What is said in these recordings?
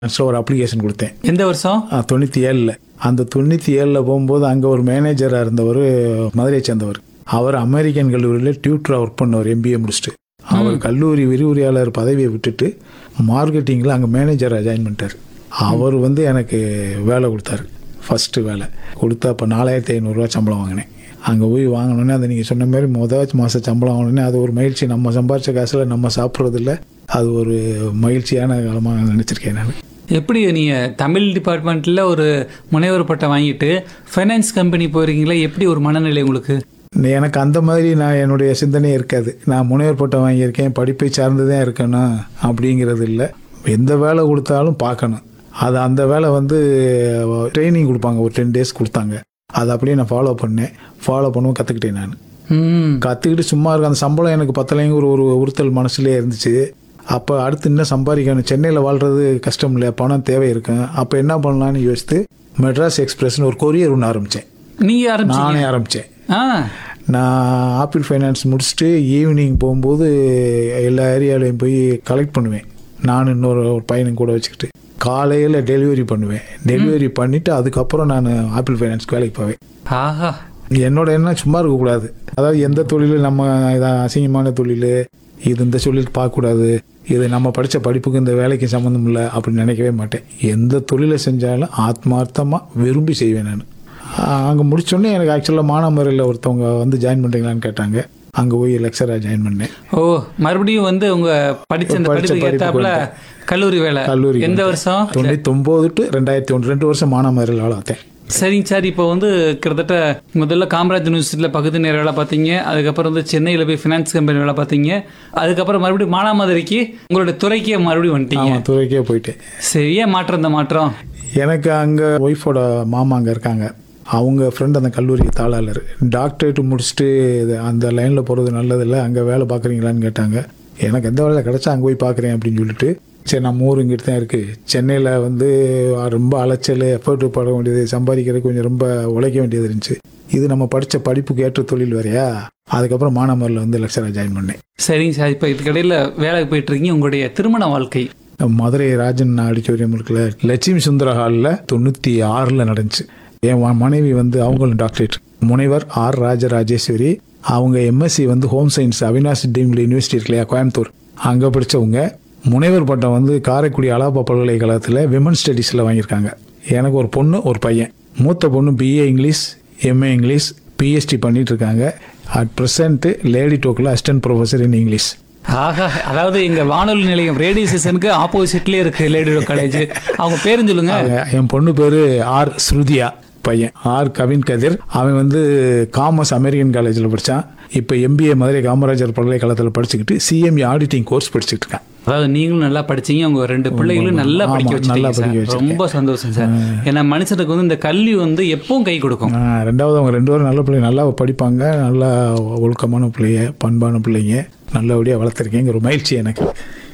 ஆக்சுவலாக ஒரு அப்ளிகேஷன் கொடுத்தேன் எந்த வருஷம் ஆ, தொண்ணூற்றி ஏழில் அந்த தொண்ணூற்றி ஏழில் போகும்போது அங்கே ஒரு மேனேஜராக இருந்தவர் மதுரையை சேர்ந்தவர் அவர் அமெரிக்கன் கல்லூரியில் டியூட்டராக ஒர்க் பண்ணவர் எம்பிஏ முடிச்சுட்டு அவர் கல்லூரி விரிவுரையாளர் பதவியை விட்டுட்டு மார்க்கெட்டிங்கில் அங்கே மேனேஜராக ஜாயின் பண்ணிட்டார் அவர் வந்து எனக்கு வேலை கொடுத்தாரு ஃபஸ்ட்டு வேலை கொடுத்தா அப்போ நாலாயிரத்தி ஐநூறுரூவா சம்பளம் வாங்கினேன் அங்கே போய் வாங்கினோன்னே அதை நீங்கள் சொன்ன மாதிரி முதல் மாதம் சம்பளம் வாங்கினோன்னே அது ஒரு மகிழ்ச்சி நம்ம சம்பாரிச்ச காசில் நம்ம சாப்பிட்றதில்ல அது ஒரு மகிழ்ச்சியான காலமாக நினச்சிருக்கேன் நான் எப்படி நீங்க தமிழ் டிபார்ட்மெண்ட்ல ஒரு முனைவர் பட்டம் வாங்கிட்டு ஃபைனான்ஸ் கம்பெனி போயிருக்கீங்களா எப்படி ஒரு மனநிலை உங்களுக்கு எனக்கு அந்த மாதிரி நான் என்னுடைய சிந்தனையே இருக்காது நான் முனைவர் பட்டம் வாங்கியிருக்கேன் படிப்பை சார்ந்து தான் இருக்கணும் அப்படிங்கிறது இல்லை எந்த வேலை கொடுத்தாலும் பார்க்கணும் அது அந்த வேலை வந்து ட்ரைனிங் கொடுப்பாங்க ஒரு டென் டேஸ் கொடுத்தாங்க அதை அப்படியே நான் ஃபாலோ பண்ணேன் ஃபாலோ பண்ணவும் கற்றுக்கிட்டேன் நான் ம் கற்றுக்கிட்டு சும்மா இருக்க அந்த சம்பளம் எனக்கு பத்தலைங்க ஒரு ஒரு உறுத்தல் மனசுலேயே இருந்துச்சு அப்போ அடுத்து இன்னும் சம்பாதிக்கணும் சென்னையில் வாழ்கிறது கஷ்டம் இல்லையா பணம் தேவை இருக்கும் அப்போ என்ன பண்ணலான்னு யோசித்து மெட்ராஸ் எக்ஸ்பிரஸ்னு ஒரு கொரியர் ஒன்று ஆரம்பித்தேன் நீங்க ஆரம்பிச்சீங்க நானே ஆரம்பித்தேன் ஆ நான் ஆப்பிள் ஃபைனான்ஸ் முடிச்சுட்டு ஈவினிங் போகும்போது எல்லா ஏரியாலையும் போய் கலெக்ட் பண்ணுவேன் நான் இன்னொரு ஒரு பையனும் கூட வச்சுக்கிட்டு காலையில் டெலிவரி பண்ணுவேன் டெலிவரி பண்ணிவிட்டு அதுக்கப்புறம் நான் ஆப்பிள் ஃபைனான்ஸ்க்கு வேலைக்கு போவேன் ஆஹா என்னோட எண்ணம் சும்மா இருக்கக்கூடாது அதாவது எந்த தொழில் நம்ம இதான் அசிங்கமான தொழில் இது இந்த தொழில் பார்க்கக்கூடாது இது நம்ம படித்த படிப்புக்கு இந்த வேலைக்கு சம்மந்தம் இல்லை அப்படின்னு நினைக்கவே மாட்டேன் எந்த தொழிலை செஞ்சாலும் ஆத்மார்த்தமாக விரும்பி செய்வேன் நான் அங்கே முடிச்சோடனே எனக்கு ஆக்சுவலாக மானாமரையில் ஒருத்தவங்க வந்து ஜாயின் பண்ணுறீங்களான்னு கேட்டாங்க அங்கே போய் லெக்சராக ஜாயின் பண்ணேன் ஓ மறுபடியும் வந்து உங்க படிச்ச அந்த படிச்ச படிப்புக்கு படிப்புக்கு ஏத்தாப்புல கல்லூரி வேலை கல்லூரி எந்த வருஷம் தொண்ணூத்தொம்போது டு ரெண்டாயிரத்தி ஒன்று ரெண்டு வருஷம் மானாமரையில் வேலை பார்த்தேன் சரிங்க சார் இப்போ வந்து கிட்டத்தட்ட முதல்ல காமராஜ் யூனிவர்சிட்டியில் பகுதி நேர வேலை பார்த்தீங்க அதுக்கப்புறம் வந்து சென்னையில் போய் ஃபினான்ஸ் கம்பெனி வேலை பார்த்தீங்க அதுக்கப்புறம் மறுபடியும் மானாமதுரைக்கு உங்களோட துறைக்கே மறுபடியும் வந்துட்டீங்க ஆமாம் துறைக்கே போயிட்டேன் சரி ஏன் மாற்றம் இந்த மாற்றம் எனக்கு அங்கே ஒய்ஃபோட மாமா அங்கே இருக்காங்க அவங்க ஃப்ரெண்ட் அந்த கல்லூரி தாளாளர் டாக்டரேட் முடிச்சுட்டு இது அந்த லைனில் போகிறது நல்லதில்லை அங்கே வேலை பார்க்குறீங்களான்னு கேட்டாங்க எனக்கு எந்த வேலை கிடைச்சா அங்கே போய் பார்க்குறேன் அப்படின்னு சொல்லிட்டு சரி நம்ம ஊர் இங்கிட்டு தான் இருக்குது சென்னையில் வந்து ரொம்ப அலைச்சல் எஃபர்ட் பட வேண்டியது சம்பாதிக்கிறது கொஞ்சம் ரொம்ப உழைக்க வேண்டியது இருந்துச்சு இது நம்ம படித்த படிப்புக்கு ஏற்ற தொழில் வேறையா அதுக்கப்புறம் மானாமரில் வந்து லெக்சராக ஜாயின் பண்ணேன் சரிங்க சார் இப்போ இதுக்கடையில் வேலைக்கு போயிட்டு இருக்கீங்க உங்களுடைய திருமண வாழ்க்கை மதுரை ராஜன் ஆடிட்டோரியம் இருக்குல்ல லட்சுமி சுந்தர ஹாலில் தொண்ணூற்றி ஆறில் நடந்துச்சு என் ம- மனைவி வந்து அவங்களும் டாக்டரேட் முனைவர் ஆர் ராஜராஜேஸ்வரி அவங்க எம்எஸ்சி வந்து home science Avinash deemed university இருக்கு இல்லையா கோயம்புத்தூர் அங்கே படித்தவங்க முனைவர் பட்டம் வந்து காரைக்குடி அலாபா பல்கலைக்கழகத்தில் விமன் ஸ்டடீஸில் வாங்கியிருக்காங்க எனக்கு ஒரு பொண்ணு ஒரு பையன் மூத்த பொண்ணு BA English MA English PhD பண்ணிட்டு இருக்காங்க அட் ப்ரெசென்ட் லேடி டோக்கில் அசிஸ்டன்ட் ப்ரொஃபஸர் இன் இங்கிலீஷ் ஆஹா அதாவது எங்க வானொலி நிலையம் ரேடியோ ஸ்டேஷனுக்கு ஆப்போசிட்லயே இருக்கு லேடிடோ காலேஜ் அவங்க பேரும் சொல்லுங்க அவங்க- என் பொண்ணு பேரு ஆர் ஸ்ருதியா பையன் ஆர் கவின் கதிர் அவன் வந்து காமர்ஸ் அமெரிக்கன் காலேஜில் படித்தான் இப்போ எம்பிஏ மதுரை காமராஜர் பல்கலைக்கழகத்தில் படிச்சுக்கிட்டு சிஎம்இ ஆடிட்டிங் கோர்ஸ் படிச்சுக்கிட்டு இருக்கான் அதாவது நீங்களும் நல்லா படிச்சீங்க உங்க ரெண்டு பிள்ளைகளும் நல்லா ஆமா, படிக்க நல்லா வச்சிட்டீங்க படிக்க சார். வச்சிருக்கேன். ரொம்ப சந்தோஷம் சார் ஏன்னா மனுஷனுக்கு வந்து இந்த கல்வி வந்து எப்பவும் கை கொடுக்கும் ஆ, ரெண்டாவது அவங்க ரெண்டு பேரும் நல்ல பிள்ளைங்க நல்லா படிப்பாங்க நல்லா ஒழுக்கமான பிள்ளைங்க பண்பான பிள்ளைங்க நல்லபடியாக வளர்த்துருக்கேங்க ஒரு மகிழ்ச்சி எனக்கு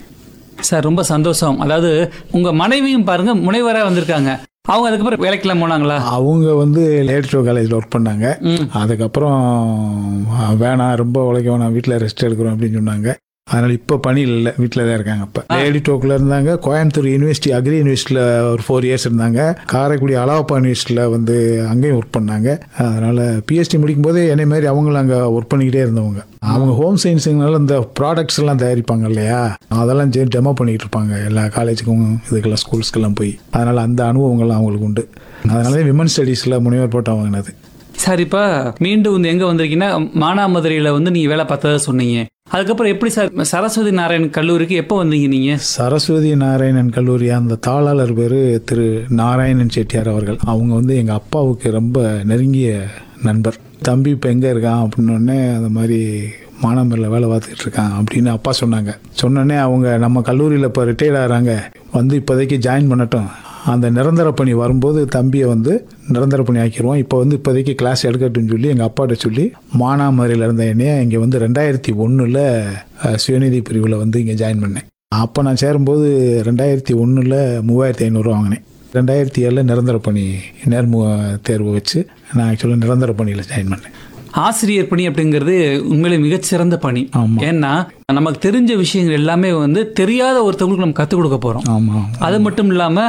சார் ரொம்ப சந்தோஷம் அதாவது உங்க மனைவியும் பாருங்க முனைவரா வந்திருக்காங்க அவங்க அதுக்கப்புறம் வேலைக்கெல்லாம் போனாங்களா அவங்க வந்து லேடிட்டோ காலேஜில் ஒர்க் பண்ணாங்க அதுக்கப்புறம் ஆ, வேணாம் ரொம்ப உழைக்க வேணாம் வீட்டில் ரெஸ்ட் எடுக்கிறோம் அப்படின்னு சொன்னாங்க அதனால் இப்போ பணியில் இல்லை வீட்டில் தான் இருக்காங்க இப்போ லேடிட்டோக்கில் இருந்தாங்க கோயம்புத்தூர் யூனிவர்சிட்டி அக்ரி யூனிவர்சிட்டியில் ஒரு ஃபோர் இயர்ஸ் இருந்தாங்க காரைக்குடி அலாப்பா யூனிவர்சிட்டியில் வந்து அங்கேயும் ஒர்க் பண்ணாங்க அதனால் பிஹெச்டி முடிக்கும் போதே என்னை மாதிரி அவங்களும் அங்கே ஒர்க் பண்ணிக்கிட்டே இருந்தவங்க அவங்க ஹோம் சயின்ஸுங்கனால இந்த ப்ராடக்ட்ஸ் எல்லாம் தயாரிப்பாங்க இல்லையா அதெல்லாம் சரி டெமோ பண்ணிக்கிட்டு இருப்பாங்க எல்லா காலேஜுக்கும் இதுக்கெல்லாம் ஸ்கூல்ஸ்க்கெல்லாம் போய் அதனால் அந்த அனுபவங்கள்லாம் அவங்களுக்கு உண்டு அதனால தான் விமன் ஸ்டடீஸில் முனைவர் பட்டம் வாங்கினது சார் இப்ப மீண்டும் வந்து எங்க வந்திருக்கீங்கன்னா மானாமதுரையில வந்து நீங்க வேலை பார்த்ததா சொன்னீங்க அதுக்கப்புறம் எப்படி சார் சரஸ்வதி நாராயண் கல்லூரிக்கு எப்போ வந்தீங்க நீங்க சரஸ்வதி நாராயணன் கல்லூரி அந்த தாளாளர் பேர் திரு நாராயணன் செட்டியார் அவர்கள் அவங்க வந்து எங்கள் அப்பாவுக்கு ரொம்ப நெருங்கிய நண்பர் தம்பி இப்போ எங்கே இருக்கான் அப்படின்னோடனே அந்த மாதிரி மானாமரில் வேலை பார்த்துக்கிட்டு இருக்கான் அப்படின்னு அப்பா சொன்னாங்க சொன்னோடனே அவங்க நம்ம கல்லூரியில் இப்போ ரிட்டையர்ட் ஆகிறாங்க வந்து இப்போதைக்கு ஜாயின் பண்ணட்டும் அந்த நிரந்தர பணி வரும்போது தம்பியை வந்து நிரந்தர பணி ஆக்கிடுவோம் இப்போ வந்து இப்போதைக்கு கிளாஸ் எடுக்கட்டும்னு சொல்லி எங்கள் அப்பாட்ட சொல்லி மானாமரியில் இருந்த என்னைய இங்கே வந்து ரெண்டாயிரத்தி ஒன்றில் சுயநிதி பிரிவில் வந்து இங்கே ஜாயின் பண்ணேன் அப்போ நான் சேரும்போது ரெண்டாயிரத்தி ஒன்றில் மூவாயிரத்தி ஐநூறுரூவா வாங்கினேன் ரெண்டாயிரத்தி ஏழில் நிரந்தர பணி நேர்முக தேர்வு வச்சு நான் ஆக்சுவலாக நிரந்தர பணியில் ஜாயின் பண்ணேன் ஆசிரியர் பணி அப்படிங்கிறது உண்மையிலே மிகச்சிறந்த பணி ஆமா. ஏன்னா நமக்கு தெரிஞ்ச விஷயங்கள் எல்லாமே வந்து தெரியாத ஒருத்தவங்களுக்கு நம்ம கற்றுக் கொடுக்க போறோம் ஆமாம் அது மட்டும் இல்லாம